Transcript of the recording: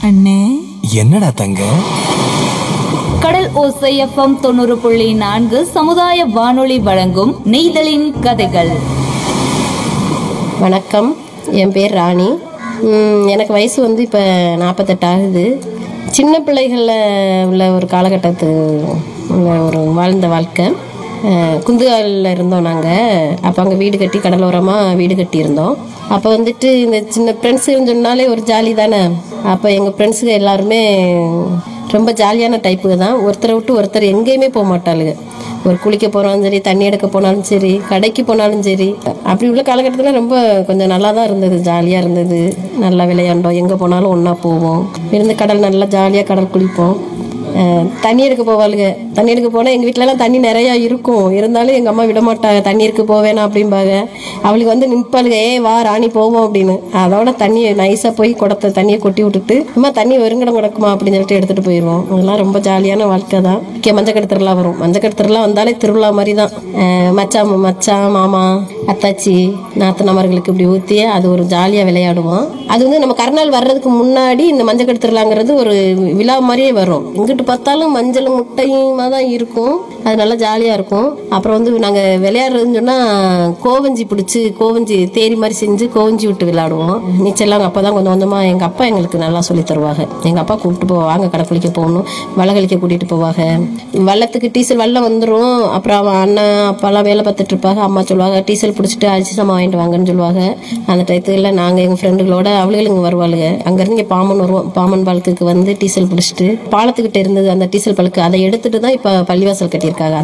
அண்ணே என்னடா தங்கம் கடல் ஓசை எஃப்எம் தொண்ணூறு புள்ளி நான்கு சமுதாய வானொலி வழங்கும் நெய்தலின் கதைகள் வணக்கம் என் பேர் ராணி ம், எனக்கு வயசு வந்து இப்போ நாற்பத்தெட்டு ஆகுது சின்ன பிள்ளைகளில் உள்ள ஒரு காலகட்டத்து உள்ள ஒரு வாழ்ந்த வாழ்க்கை அஹ், குந்துகாலில் இருந்தோம் நாங்கள் அப்போ அங்கே வீடு கட்டி கடலோரமாக வீடு கட்டி இருந்தோம் அப்போ வந்துட்டு இந்த சின்ன ஃப்ரெண்ட்ஸுன்னு சொன்னாலே ஒரு ஜாலி தானே அப்போ எங்கள் ஃப்ரெண்ட்ஸுங்க எல்லாருமே ரொம்ப ஜாலியான டைப்புங்க தான் ஒருத்தரை விட்டு ஒருத்தர் எங்கேயுமே போக மாட்டாளுங்க ஒரு குளிக்க போனாலும் சரி தண்ணி எடுக்க போனாலும் சரி கடைக்கு போனாலும் சரி அப்படி உள்ள காலகட்டத்தில் ரொம்ப கொஞ்சம் நல்லா தான் இருந்தது ஜாலியாக இருந்தது நல்லா விளையாண்டோம் எங்கே போனாலும் ஒன்றா போவோம் இருந்து கடல் நல்லா ஜாலியாக கடல் குளிப்போம் அஹ் தண்ணி எடுக்க போவாளுங்க தண்ணி எடுக்க போனால் எங்கள் வீட்டிலலாம் தண்ணி நிறையா இருக்கும் இருந்தாலும் எங்கள் அம்மா விட மாட்டாங்க தண்ணி எடுக்க போவேனா அப்படிம்பாங்க அவளுக்கு வந்து நிற்பாளுங்க ஏ வா ராணி போவோம் அப்படின்னு அதோட தண்ணியை நைஸாக போய் குடத்தை தண்ணியை கொட்டி விட்டுட்டு அம்மா தண்ணி வெறுங்கடம் கிடக்குமா அப்படின்னு சொல்லிட்டு எடுத்துகிட்டு போயிடுவோம் அதெல்லாம் ரொம்ப ஜாலியான வாழ்க்கை தான் முக்கிய மஞ்சக்கட்டு திருவிழா வரும் மஞ்சக்கட்டு திருவிழா வந்தாலே திருவிழா மாதிரி தான் அஹ் மச்சான் மச்சான் மாமா அத்தாச்சி நாத்தனாமர்களுக்கு இப்படி ஊற்றி அது ஒரு ஜாலியாக விளையாடுவோம் அது வந்து நம்ம கருநாள் வர்றதுக்கு முன்னாடி இந்த மஞ்சக்கட்டு திருவிழாங்கிறது ஒரு விழா மாதிரியே வரும் எங்கிட்டு பார்த்தாலும் மஞ்சள் முட்டையுமா தான் இருக்கும் அது நல்லா ஜாலியாக இருக்கும் அப்புறம் வந்து நாங்கள் விளையாடுறதுன்னு சொன்னால் கோவஞ்சி பிடிச்சி கோவஞ்சி தேரி மாதிரி செஞ்சு கோவஞ்சி விட்டு விளையாடுவோம் நீச்சல்லாம் அப்போ தான் கொஞ்சம் கொஞ்சமாக எங்கள் அப்பா எங்களுக்கு நல்லா சொல்லி தருவாங்க எங்கள் அப்பா கூப்பிட்டு போவாங்க வாங்க கடை குளிக்க போகணும் வளகலிக்க கூட்டிகிட்டு போவாங்க வெள்ளத்துக்கு டீசல் வெள்ளம் வந்துடும் அப்புறம் அவன் அண்ணன் அப்பாலாம் வேலை பார்த்துட்டு இருப்பாங்க அம்மா சொல்லுவாங்க டீசல் பிடிச்சிட்டு அரிசி சாமான் வாங்கிட்டு வாங்கன்னு சொல்லுவாங்க அந்த டயத்துல நாங்கள் எங்கள் ஃப்ரெண்டுகளோட அவளுகளுங்க வருவாளுங்க அங்கேருந்து இங்கே பாம்பன் வருவோம் பாம்பன் பாலத்துக்கு வந்து டீசல் பிடிச்சிட்டு பாலத்துக்கிட்ட இருந்தது அந்த டீசல் பழுக்கு அதை எடுத்துட்டு தான் இப்போ பள்ளிவாசல் கட்டியிருக்காங்க